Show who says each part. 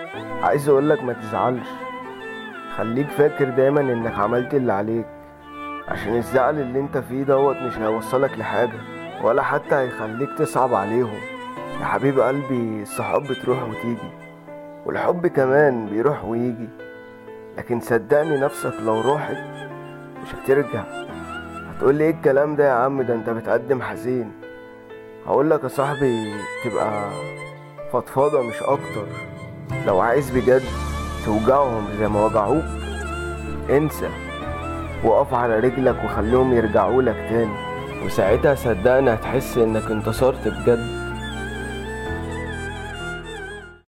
Speaker 1: عايز اقولك ما تزعلش خليك فاكر دايما انك عملت اللي عليك عشان الزعل اللي انت فيه دوت مش هيوصلك لحاجة ولا حتى هيخليك تصعب عليهم يا حبيب قلبي الصحاب بتروح وتيجي والحب كمان بيروح ويجي لكن صدقني نفسك لو راحت مش هترجع هتقولي ايه الكلام ده يا عم ده انت بتقدم حزين هقولك يا صاحبي تبقى فضفاضة مش اكتر لو عايز بجد توجعهم زي ما وجعوك انسى وقف على رجلك وخليهم يرجعوا لك تاني وساعتها صدقني هتحس انك انتصرت بجد